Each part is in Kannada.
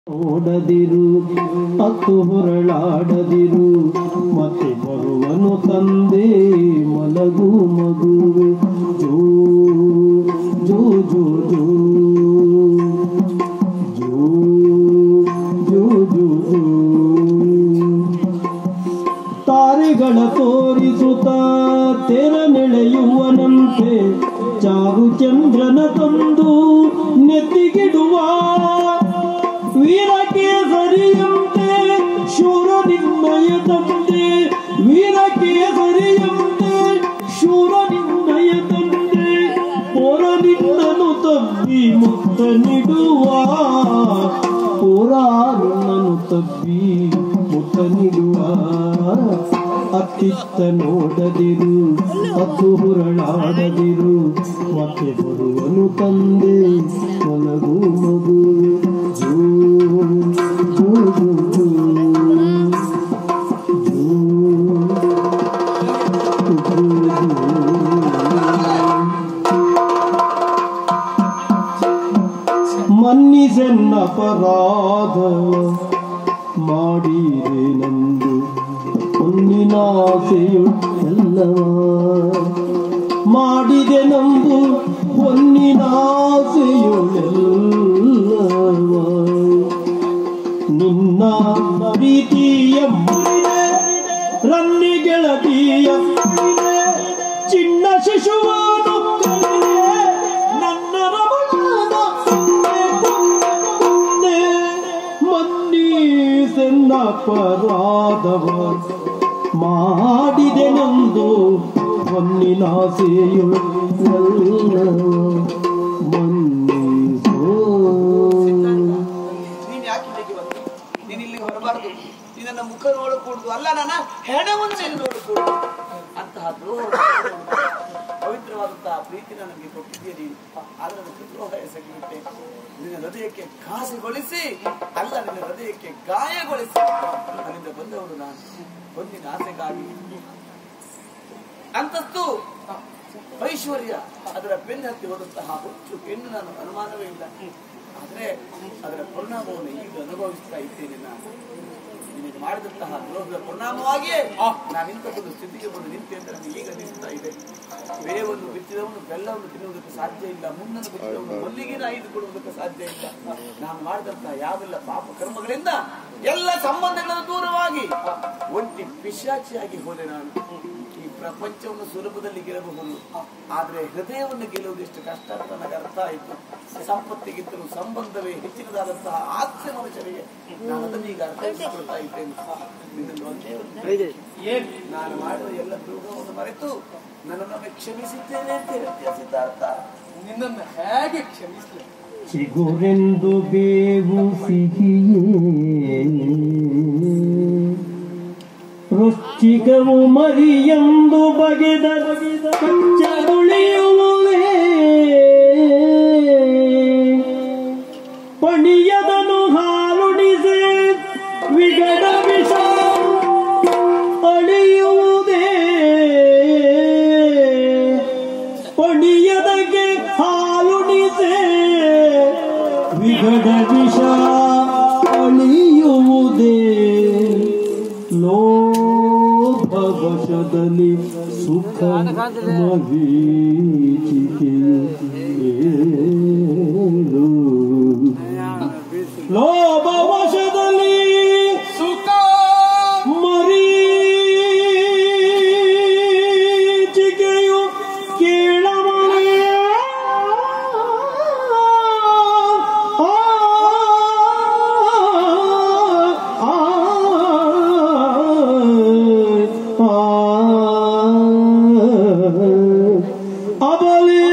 ಓಡದಿರು ಹತ್ತು ಹೊರಳಾಡದಿರು ಮತ್ತೆ ಬರುವನು ತಂದೆ ಮಲಗು ಮಗುವೆ ಜೋ ಜೋ ಜೋ ಜೋ ಜೋ ಜೋ ಜೋ ಜೋ ತಾರೆಗಳ ತೋರಿಸುತ್ತ ತೆರ ನೆಳೆಯುವನಂತೆ ಚಾರು ಚಂದ್ರನ ತಂದು ನೆತ್ತಿಗಿಡುವ ವೀರಕೇಸರಿಯಂತೆ ಶೂರ ನಿನ್ನಯ ತಂದೆ ವೀರಕೇಸರಿಯಂತೆ ಶೂರ ನಿನ್ನಯ ತಂದೆ ಪೋರ ನಿನ್ನನು ತಬ್ಬಿ ಮುಕ್ತ ನೀಡುವ ಪೋರ ನಿನ್ನನು ತಬ್ಬಿ ಮುಕ್ತ ನೀಡುವ ಅತ್ತಿತ್ತ ನೋಡದಿರು ಹತ್ತು ಹುರಳಾಡದಿರು ಮತ್ತೆ ಬರುವನು ತಂದೆ ಮಲಗು ಮಗು ಜೂ ಜೂ ಜೂ ಜೂ ಜೂ ಜೂ ಮನ್ನಿಸೆನ್ನಪರಾಧವ ಮಾಡಿದೆ ನಂದು ಹೊನ್ನಿನಾಸೆಯು ಎಲ್ಲವ ಮಾಡಿದೆ ನಂದು ಹೊನ್ನಿನಾಸೆಯು ಎಲ್ಲವ ನಿನ್ನ ಪ್ರೀತಿಯ ರನ್ನಿ ಗೆಳತಿಯ ಚಿನ್ನ ಶಿಶುವಾನು ನನ್ನ ರಮಣನ ಮುಂದೆ ಮನ್ನೀಸೆನ್ನ ಪರಾಧವ ಮಾಡಿದೆ ನಂದು ಹೊನ್ನಿನಾಸೆಯು ಮನ್ನಿಸೋ ನೀನ್ ಯಾಕೆ ಇಲ್ಲಿಗೆ ಬಂದು ನೀನ್ ಇಲ್ಲಿ ಬರಬಾರದು ನೀ ನನ್ನ ಮುಖ ನೋಡಕೂಡುದು ಅಲ್ಲ ನನ್ನ ಹೆಣವನ್ನು ನೋಡಕೂಡುದು ಅಂತಹ ದ್ರೋಹ ಪವಿತ್ರವಾದಂತಹ ಪ್ರೀತಿನ ನನಗೆ ಕೊಟ್ಟಿದ್ದೀಯ ನೀನು ಆದ್ರೆ ಅದಕ್ಕೆ ದ್ರೋಹ ಎಸಗಿಬಿಟ್ಟೆ ನಿನ್ನ ಹೃದಯಕ್ಕೆ ಘಾಸಿಗೊಳಿಸಿ ಅಲ್ಲ ನಿನ್ನ ಹೃದಯಕ್ಕೆ ಗಾಯಗೊಳಿಸಿ ಅಲ್ಲಿಂದ ಬಂದವನು ನಾನು ಒಂದಿನ ಆಸೆಗಾಗಿ ಅಂತಸ್ತು ಐಶ್ವರ್ಯ ಅದರ ಬೆನ್ನತ್ತಿ ಹೋದಂತಹ ಹುಚ್ಚು ಹೆಣ್ಣು ನಾನು ಅನುಮಾನವೇ ಇಲ್ಲ ಆದ್ರೆ ಅದರ ಪರಿಣಾಮವನ್ನು ಈಗ ಅನುಭವಿಸ್ತಾ ಇದ್ದೇನೆ ನಾನು ನಿನಗೆ ಮಾಡಿದಂತಹ ದ್ರೋಹದ ಪರಿಣಾಮವಾಗಿಯೇ ನಾನು ಇಂಥ ಒಂದು ಸ್ಥಿತಿಗೆ ಬಂದು ನಿಂತೆ ಅಂತ ನನಗೆ ಈಗ ನಿಲ್ತಾ ಇದೆ ಬೇವನ್ನು ಬಿತ್ತಿದವನು ಬೆಲ್ಲವನ್ನು ತಿನ್ನುವುದಕ್ಕೆ ಸಾಧ್ಯ ಇಲ್ಲ ಮುನ್ನನ್ನು ಬಿತ್ತಿದವನು ಮಲ್ಲಿಗೆನ ಆಯ್ದುಕೊಳ್ಳುವುದಕ್ಕೆ ಸಾಧ್ಯ ಇಲ್ಲ ನಾನು ಮಾಡಿದಂತಹ ಯಾವೆಲ್ಲ ಪಾಪ ಕರ್ಮಗಳಿಂದ ಎಲ್ಲ ಸಂಬಂಧಗಳನ್ನು ದೂರವಾಗಿ ಒಂಟಿ ಪಿಶಾಚಿಯಾಗಿ ಹೋದೆ ನಾನು ಈ ಪ್ರಪಂಚವನ್ನು ಸುಲಭದಲ್ಲಿ ಗೆಲ್ಲಬಹುದು ಆದ್ರೆ ಹೃದಯವನ್ನು ಗೆಲ್ಲುವುದು ಎಷ್ಟು ಕಷ್ಟ ಅಂತ ನನಗೆ ಅರ್ಥ ಆಯಿತು ಸಂಪತ್ತಿಗಿಂತಲೂ ಸಂಬಂಧವೇ ಹೆಚ್ಚಿನದಾದಂತಹ ಆಸ್ತಿ ಮನುಷ್ಯರಿಗೆ ನಾನು ಅದನ್ನು ಈಗ ಅರ್ಥೈಸಿಕೊಳ್ತಾ ಇದ್ದೇನೆ ನಿನ್ನನ್ನು ಒಂದೇ ಒಂದು ಏನ್ ನಾನು ಮಾಡಿದ ಎಲ್ಲ ದ್ರೋಹವನ್ನು ಮರೆತು ನನ್ನನ್ನು ಕ್ಷಮಿಸಿದ್ದೇನೆ ಅಂತ ಹೇಳ್ತೀಯ ಸಿದ್ಧಾರ್ಥ ನಿನ್ನನ್ನು ಹೇಗೆ ಕ್ಷಮಿಸಲಿ ಚಿಗುರೆಂದು ಬೇವು ಸಿಹಿಯೇ ವೃಶ್ಚಿಕವು ಮರಿಯೆಂದು ಬಗೆದ ಕಚ್ಚಗುಳಿಯುವುದೇ ಪಣಿಯದನು ಹಾಲುಣಿಸೆ ವಿಗಡ ವಿಷ ಅಳಿಯುವುದೇ ಪಣಿಯದಗೆ ಹಾಲುಣಿಸೆ ವಿಗಡ ವಿಷ ಅಳಿಯುವುದೇ ಲೋಭವಶದಲ್ಲಿ ಸುಖ ಮರೀಚಿಕೆಯು ಲೋಭವಶದಲ್ಲಿ ಸುಖ ಮರೀಚಿಕೆಯು ಕೇಳವನೇ ಅಬಲೇ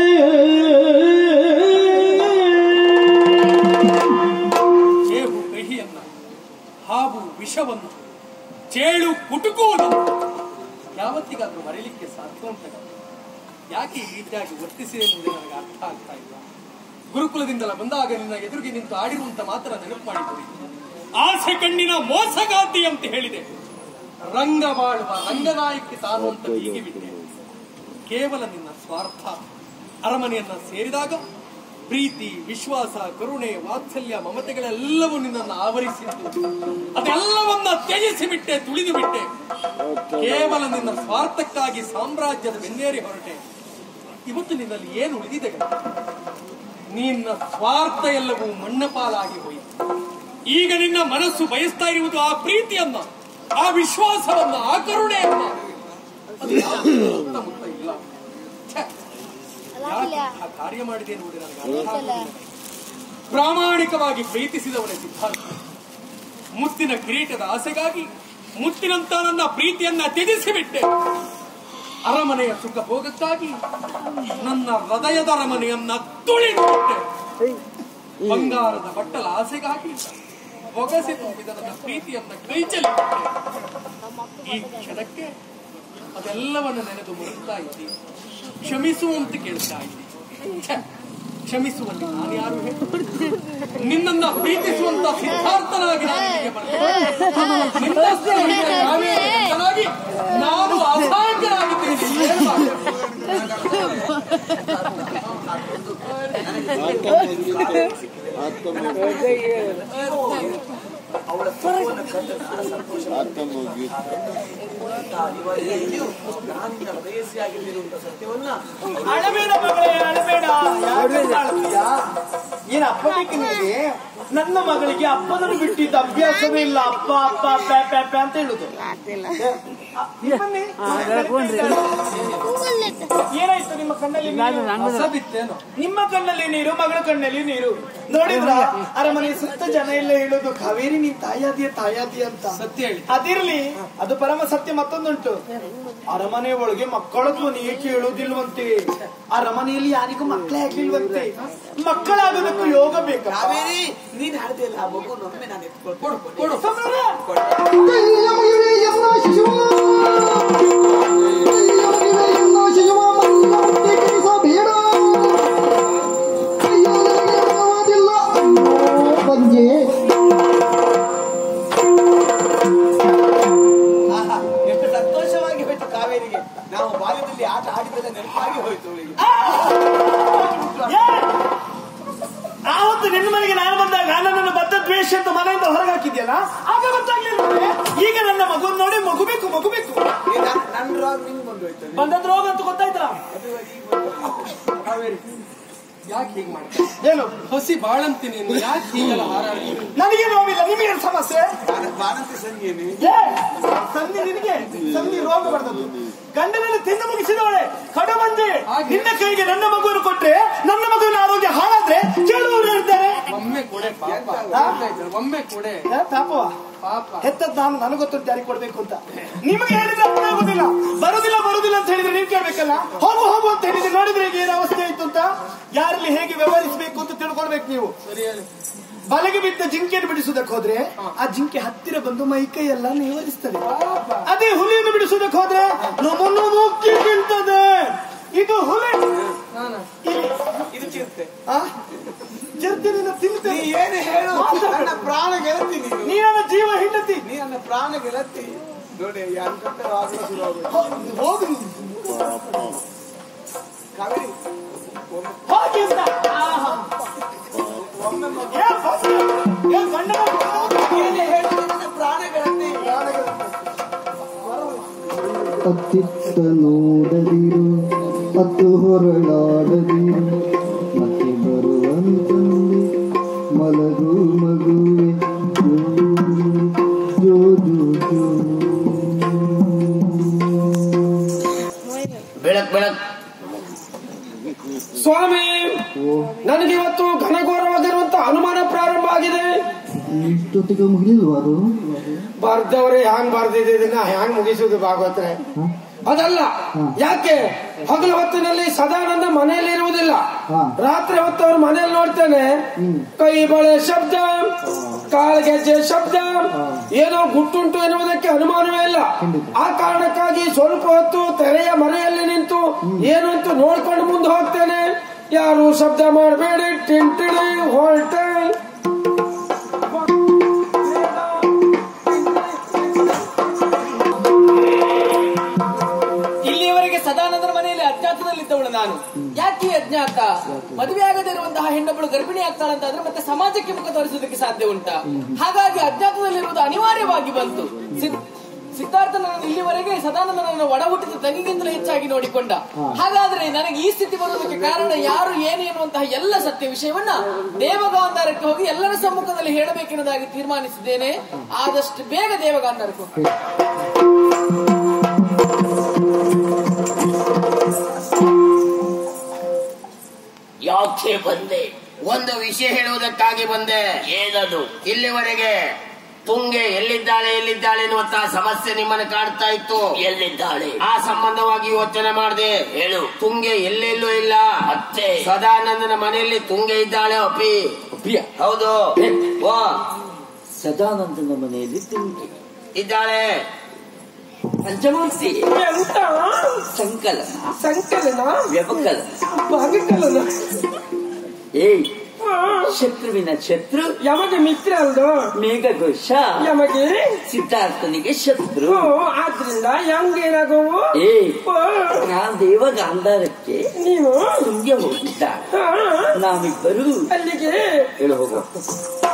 ಚೇವು ಕಹಿಯನ್ನ ಹಾವು ವಿಷವನ್ನು ಚೇಳು ಕುಟುಕುವುದನ್ನು ಯಾವತ್ತಿಗಾದ್ರೂ ಮರೀಲಿಕ್ಕೆ ಸಾಧ್ಯ ಉಂಟ ಯಾಕೆ ಈ ರೀತಿಯಾಗಿ ವರ್ತಿಸಿದೆ ಎಂಬುದೇ ನನಗೆ ಅರ್ಥ ಆಗ್ತಾ ಇಲ್ಲ ಗುರುಕುಲದಿಂದಲ ಬಂದಾಗ ನಿನ್ನ ಎದುರಿಗೆ ನಿಂತು ಆಡಿರುವಂತ ಮಾತ್ರ ನೆನಪು ಮಾಡಿಕೊಳ್ಳಿ ಆಸೆ ಕಣ್ಣಿನ ಮೋಸಗಾತಿ ಅಂತ ಹೇಳಿದೆ ರಂಗ ಬಾಳುವ ರಂಗನಾಯಕಿ ತಾನು ಅಂತ ಹೀಗೆ ಬಿಟ್ಟೆ ಕೇವಲ ನಿನ್ನ ಸ್ವಾರ್ಥ ಅರಮನೆಯನ್ನ ಸೇರಿದಾಗ ಪ್ರೀತಿ ವಿಶ್ವಾಸ ಕರುಣೆ ವಾತ್ಸಲ್ಯ ಮಮತೆಗಳೆಲ್ಲವೂ ನಿನ್ನನ್ನು ಆವರಿಸಿತ್ತು ಅದೆಲ್ಲವನ್ನ ತ್ಯಜಿಸಿ ಬಿಟ್ಟೆ ತುಳಿದು ಬಿಟ್ಟೆ ಕೇವಲ ನಿನ್ನ ಸ್ವಾರ್ಥಕ್ಕಾಗಿ ಸಾಮ್ರಾಜ್ಯದ ಬೆನ್ನೇರಿ ಹೊರಟೆ ಇವತ್ತು ನಿನ್ನಲ್ಲಿ ಏನು ಉಳಿದಿದೆ ಗೊತ್ತಾ? ನಿನ್ನ ಸ್ವಾರ್ಥ ಎಲ್ಲವೂ ಮಣ್ಣಪಾಲಾಗಿ ಹೋಯಿತು ಈಗ ನಿನ್ನ ಮನಸ್ಸು ಬಯಸ್ತಾ ಇರುವುದು ಆ ಪ್ರೀತಿಯನ್ನ ಆ ವಿಶ್ವಾಸವನ್ನ ಆ ಕರುಣೆಯನ್ನ ಅದು ಯಾವುದು ಸುತ್ತಮುತ್ತ ಇಲ್ಲ ಛೆ, ಯಾಕೆ ಆ ಕಾರ್ಯ ಮಾಡಿದೆ ಎನ್ನುವುದು ನನಗೆ ಅರ್ಥ ಆಗುವುದಿಲ್ಲ. ಪ್ರಾಮಾಣಿಕವಾಗಿ ಪ್ರೀತಿಸಿದವನೇ ಸಿದ್ಧಾರ್ಥ ಮುತ್ತಿನ ಕಿರೀಟದ ಆಸೆಗಾಗಿ ಮುತ್ತಿನಂತ ನನ್ನ ಪ್ರೀತಿಯನ್ನ ತ್ಯಜಿಸಿ ಬಿಟ್ಟೆ ಅರಮನೆಯ ಸುಖ ಭೋಗಕ್ಕಾಗಿ ನನ್ನ ಹೃದಯದ ಅರಮನೆಯನ್ನ ತುಳಿದು ಬಿಟ್ಟೆ ಬಂಗಾರದ ಬಟ್ಟಲ ಆಸೆಗಾಗಿ ಬೊಗಸೆ ತುಂಬಿದ ನನ್ನ ಪ್ರೀತಿಯನ್ನ ಕೈಚಲಿ ಬಿಟ್ಟೆ ಈ ಕ್ಷಣಕ್ಕೆ ಅದೆಲ್ಲವನ್ನು ನೆನೆದು ಮರುತ್ತಾ ಇದ್ದೀನಿ ಕ್ಷಮಿಸು ಅಂತ ಕೇಳ್ತಾ ಇದ್ದೀನಿ ಛೆ, ಕ್ಷಮಿಸುವಲ್ಲಿ ನಾನು ಯಾರು ಹೇಳು ನಿನ್ನನ್ನ ಪ್ರೀತಿಸುವಂತ ಸಿದ್ಧಾರ್ಥನಾಗಿ ನಾನು ಇಲ್ಲಿಗೆ ಬಂದೆ ನಿನ್ನಷ್ಟು ಹಿರಿಯ ಕಾವೇರಿ ಗಂಡನಾಗಿ ನಾನು ಅಸಹಾಯಕನಾಗಿದ್ದೇನೆ ಏನು ಮಾಡ್ಬೇಕು? ಅವಳ ಸುಖವನ್ನು ಕಂಡು ನಾನು ಸಂತೋಷ ನಾನಿನ್ನ ಪ್ರೇಯಸಿಯಾಗಿರುವಂತ ಸತ್ಯವನ್ನ ಅಳಬೇಡ ಮಗಳೇ ಅಳಬೇಡ ಯಾಕೆ ಅಳ್ತೀಯ? ಏನ್ ಅಪ್ಪ ಬೇಕು ನಿನಗೆ ನನ್ನ ಮಗಳಿಗೆ ಅಪ್ಪನನ್ನು ಬಿಟ್ಟಿದ್ದ ಅಭ್ಯಾಸವೇ ಇಲ್ಲ ಅಪ್ಪ ಅಪ್ಪ ಪ್ಯಾ ಪ್ಯಾ ಪ್ಯಾ ಅಂತ ಹೇಳುದು ಬನ್ನಿ. ಏನಾಯ್ತು ನಿಮ್ಮ ಕಣ್ಣಲ್ಲಿ ನೀರು? ಹೊಸ ಬಿತ್ತೇನೋ ನಿಮ್ಮ ಕಣ್ಣಲ್ಲಿ ನೀರು ಮಗಳ ಕಣ್ಣಲ್ಲಿ ನೀರು ನೋಡಿದ್ರ ಅರಮನೆ ಸುತ್ತ ಜನ ಎಲ್ಲ ಹೇಳೋದು ಕಾವೇರಿ ನೀನ್ ತಾಯಾದಿಯ ತಾಯಾದಿ ಅಂತ ಸತ್ಯ ಹೇಳಿ ಅದಿರ್ಲಿ ಅದು ಪರಮ ಸತ್ಯ ಮತ್ತೊಂದುಂಟು ಅರಮನೆ ಒಳಗೆ ಮಕ್ಕಳ ಧ್ವನಿ ಏಕೆ ಹೇಳೋದಿಲ್ವಂತೆ ಅರಮನೆಯಲ್ಲಿ ಯಾರಿಗೂ ಮಕ್ಕಳೇ ಆಗ್ಲಿಲ್ವಂತೆ ಮಕ್ಕಳಾಗೋದಕ್ಕೂ ಯೋಗ ಬೇಕಾ ಕಾವೇರಿ ನೀನ್ ಹಾಡ್ದಿಲ್ಲ ಆ ಮಗು ಒಮ್ಮೆ ನಾನು ಎತ್ಕೊಳ್ತೀನಿ ಕೊಡು ಸಮರ! ಆಹಾ, ಎಷ್ಟು ಸಂತೋಷವಾಗಿ ಹೋಯ್ತು ಕಾವೇರಿಗೆ ನಾವು ಬಾಲ್ಯದಲ್ಲಿ ಆಟ ಆಡಿದಾಗ ನೆನಪಾಗಿ ಹೋಯ್ತು ಅವಳಿಗೆ ಏ! ಆವತ್ತು ನಿನ್ನ ಮನೆಗೆ ನಾನು ಬಂದಾಗ ನನ್ನನ್ನು ಬದ್ಧ ದ್ವೇಷ ಅಂತ ಮನೆಯಿಂದ ಹೊರಗೆ ಹಾಕಿದ್ಯಲ್ಲ ಆಗ ಗೊತ್ತಾಗ್ಲಿಲ್ಲ ಈಗ ನನ್ನ ಮಗು ನೋಡಿ ಮಗುಬೇಕು ಮಗುಬೇಕು ಈಗ ನನ್ನ ರೋಗ ನಿಂಗೆ ಬಂದು ಹೋಯ್ತು ಬಂದದ್ದು ರೋಗ ಅಂತ ಗೊತ್ತಾಯ್ತಾ ಕಾವೇರಿ ಯಾಕೆ ಹೀಗೆ ಮಾಡ್ತಾರೆ ಏನು ಹಸಿ ಬಾಳಂತಿ ನೀನು ಯಾಕೆ ಹೀಗೆಲ್ಲ ಹಾರಾಡ್ತೀನಿ ನನಗೆ ನೋವಿಲ್ಲ ನಿಮಗೆ ಸಮಸ್ಯೆ ಬಾಣಂತಿ ಸಂಗೇನೆ ಏ, ಸಂಧಿ ನಿನಗೆ ಸಂಧಿ ರೋಗ ಬರ್ತದ್ದು ಗಂಡನನ್ನು ತಿಂದು ಮುಗಿಸಿದವಳೆ ಕಡಬಂದಿ ಹಾಗೆ. ನಿನ್ನ ಕೈಗೆ ನನ್ನ ಮಗುವನ್ನು ಕೊಟ್ರೆ ನನ್ನ ಮಗುವಿನ ಆರೋಗ್ಯ ಹಾಳಾದ್ರೆ ಕೇಳುವವರು ಇರ್ತಾರೆ ಒಮ್ಮೆ ಕೊಡೆ ಪಾಪ ಹಾ? ಒಮ್ಮೆ ಕೊಡೆ ಏ, ಪಾಪವ ಪಾಪ ಹೆತ್ತದ್ ನಾನು ನನಗೆ ಗೊತ್ತುಂಟು ಯಾರಿಗೆ ಕೊಡ್ಬೇಕು ಅಂತ ನಿಮಗೆ ಹೇಳಿದ್ರೆ ಅರ್ಥ ಆಗುದಿಲ್ಲ ಬರುದಿಲ್ಲ ಬರುದಿಲ್ಲ ಅಂತ ಹೇಳಿದ್ರೆ ನೀವು ಕೇಳ್ಬೇಕಲ್ಲ ಹೋಗು ಹೋಗು ಅಂತ ಹೇಳಿದ್ರೆ ನೋಡಿದ್ರೆ ಈಗ ಏನು ಅವಸ್ಥೆ ಆಯ್ತು ಅಂತ ಯಾರಲ್ಲಿ ಹೇಗೆ ವ್ಯವಹರಿಸಬೇಕು ಅಂತ ತಿಳ್ಕೊಳ್ಬೇಕು ನೀವು ಸರಿ ಹೇಳಿ ಬಲೆಗೆ ಬಿದ್ದ ಜಿಂಕೆಯನ್ನು ಬಿಡಿಸುವುದಕ್ಕೆ ಹೋದ್ರೆ ಆ ಜಿಂಕೆ ಹತ್ತಿರ ಬಂದು ಮೈ ಕೈ ಎಲ್ಲ ನೇವರಿಸ್ತದೆ ಅದೇ ಹುಲಿಯನ್ನು ಬಿಡಿಸುವುದಕ್ಕೆ ಹೋದ್ರೆ ನಮ್ಮನ್ನು ಮುಕ್ಕಿ ತಿಂತದೆ ಇದು ಹುಲಿ ನಾನು ಇದು ಚಿಂತೆ ಆ? ಚಿರತೆ ನಿನ್ನ ತಿಂತದೆ ನೀ ಏನು ಹೇಳು ನನ್ನ ಪ್ರಾಣ ಗೆಳತಿ ನೀನು ನೀ ನನ್ನ ಜೀವ ಹೆಂಡತಿ ನೀ ನನ್ನ ಪ್ರಾಣ ಗೆಳತಿ ನೋಡಿ ಯಾರು ಕಟ್ಟರು ಆಗಲು ಶುರು ಆಗೋಯ್ತು. ಹೋಗು ಕಾವೇರಿ ಹೋಗಿ ಅಂತ. ಆಹಾ. ಒಮ್ಮೆ ಮಗು ಏ, ಬಸ್ಸು. ಏ, ಗಂಡ ಮಗು. ಏನೇ ಹೇಳು ನೀ ನನ್ನ ಪ್ರಾಣ ಗೆಳತಿ ಪ್ರಾಣ ಗೆಳತಿ ಅತ್ತಿತ್ತ ನೋಡದಿರು ಅತ್ತು ಹೊರಳಾಡದಿರು ಮತ್ತೆ ಬರುವಂತಂದೆ ಮಲಗು ಮಗುವೆ ಜೋ ಜೋ ಜೋ ಬೆಳಕ್ ಬೆಳಕ್ ಸ್ವಾಮಿ ನನಗೆ ಇವತ್ತು ಘನಘೋರವಾಗಿರುವಂತ ಅನುಮಾನ ಪ್ರಾರಂಭ ಆಗಿದೆ ಇಷ್ಟೊತ್ತಿಗೆ ಮುಗಿಲಿಲ್ವಾ ಅದು ಬರ್ದವ್ರೆ ಹ್ಯಾಂಗ್ ಬರ್ದಿದೆ ಇದನ್ನ ಹ್ಯಾಂಗ್ ಮುಗಿಸುದು ಭಾಗವತ್ರೆ ಹ? ಅದಲ್ಲ ಯಾಕೆ ಹಗಲು ಹೊತ್ತಿನಲ್ಲಿ ಸದಾ ನನ್ನ ಮನೆಯಲ್ಲಿ ಇರುವುದಿಲ್ಲ ಹಾ. ರಾತ್ರಿ ಹೊತ್ತು ಅವ್ರ ಮನೆಯಲ್ಲಿ ನೋಡ್ತೇನೆ ಹ್ಮ್. ಕೈ ಬಳೆ ಶಬ್ದ ಕಾಲ್ಗೆಜ್ಜೆ ಶಬ್ದ ಏನೋ ಗುಟ್ಟುಂಟು ಎನ್ನುವುದಕ್ಕೆ ಅನುಮಾನವೇ ಇಲ್ಲ ಖಂಡಿತ. ಆ ಕಾರಣಕ್ಕಾಗಿ ಸ್ವಲ್ಪ ಹೊತ್ತು ತೆರೆಯ ಮನೆಯಲ್ಲಿ ನಿಂತು ಏನು ಅಂತ ನೋಡ್ಕೊಂಡು ಮುಂದೆ ಹೋಗ್ತೇನೆ ಯಾರು ಶಬ್ದ ಮಾಡಬೇಡಿ ಟಿಂಟಿಡಿ ಹೊರಟೆ ಇಲ್ಲಿಯವರೆಗೆ ಸದಾನಂದರ ಮನೆಯಲ್ಲಿ ಅಜ್ಞಾತದಲ್ಲಿದ್ದವಳು ನಾನು ಯಾಕೆ ಈ ಅಜ್ಞಾತ ಮದುವೆ ಆಗದೇ ಇರುವಂತಹ ಹೆಣ್ಣೊಬ್ಬಳು ಗರ್ಭಿಣಿ ಆಗ್ತಾಳಂತಾದ್ರೆ ಮತ್ತೆ ಸಮಾಜಕ್ಕೆ ಮುಖ ತೋರಿಸೋದಕ್ಕೆ ಸಾಧ್ಯ ಉಂಟಾ ಹಾಗಾಗಿ ಅಜ್ಞಾತದಲ್ಲಿರುವುದು ಅನಿವಾರ್ಯವಾಗಿ ಬಂತು ಸಿದ್- ಸಿದ್ಧಾರ್ಥನನ್ನು ಇಲ್ಲಿವರೆಗೆ ಸದಾನಂದನನ್ನು ಒಡ ಹುಟ್ಟಿದ ತಂಗಿಗಿಂತಲೂ ಹೆಚ್ಚಾಗಿ ನೋಡಿಕೊಂಡ ಹಾಗಾದ್ರೆ ನನಗೆ ಈ ಸ್ಥಿತಿ ಬರುವುದಕ್ಕೆ ಕಾರಣ ಯಾರು ಏನು ಎನ್ನುವಂತಹ ಎಲ್ಲ ಸತ್ಯ ವಿಷಯವನ್ನ ದೇವಗಾಂಧಾರಕ್ಕೆ ಹೋಗಿ ಎಲ್ಲರ ಸಮ್ಮುಖದಲ್ಲಿ ಹೇಳಬೇಕೆನ್ನೋದಾಗಿ ತೀರ್ಮಾನಿಸಿದ್ದೇನೆ ಆದಷ್ಟು ಬೇಗ ದೇವಗಾಂಧಾರಕ್ಕೆ ಹೋಗ್ತೇನೆ. ಯಾಕೆ ಬಂದೆ ಒಂದು ವಿಷಯ ಹೇಳುವುದಕ್ಕಾಗಿ ಬಂದೆ ಏನದು ಇಲ್ಲಿವರೆಗೆ ತುಂಗೆ ಎಲ್ಲಿದ್ದಾಳೆ ಎಲ್ಲಿದ್ದಾಳೆ ಎನ್ನುವಂತಹ ಸಮಸ್ಯೆ ನಿಮ್ಮನ್ನು ಕಾಡ್ತಾ ಇತ್ತು ಎಲ್ಲಿದ್ದಾಳೆ ಆ ಸಂಬಂಧವಾಗಿ ಯೋಚನೆ ಮಾಡಿದೆ ಹೇಳು ತುಂಗೆ ಎಲ್ಲೆಲ್ಲೂ ಇಲ್ಲ ಮತ್ತೆ ಸದಾನಂದನ ಮನೆಯಲ್ಲಿ ತುಂಗೆ ಇದ್ದಾಳೆ ಅಪ್ಪಿ ಪ್ರಿಯ ಹೌದು ಓ ಸದಾನಂದನ ಮನೆಯಲ್ಲಿ ತುಂಗಿ ಇದ್ದಾಳೆ ಪಂಚಮಾಂಸಿ ಎಂತ ಸಂಕಲನ ಸಂಕಲನ ವ್ಯವಕಲನ ಭಾಗಕಲನ ಏಯ್ ಶತ್ರುವಿನ ಶತ್ರು ಯಮಗೆ ಮಿತ್ರ ಅಲ್ದು ಮೇಘಘೋಷ ಯಮಗೆ ಸಿದ್ಧಾರ್ಥನಿಗೆ ಶತ್ರು ಓ ಆದ್ರಿಂದ ಹೆಂಗೇನಾಗವು ಏ ಓ, ದೇವ ಗಾಂಧಾರಕ್ಕೆ ನೀವು ತುಂಗೆ ಹೋಗಿದ್ದ ಹಾ, ನಾವಿಬ್ಬರು ಅಲ್ಲಿಗೆ ಹೇಳು ಹೋಗುವ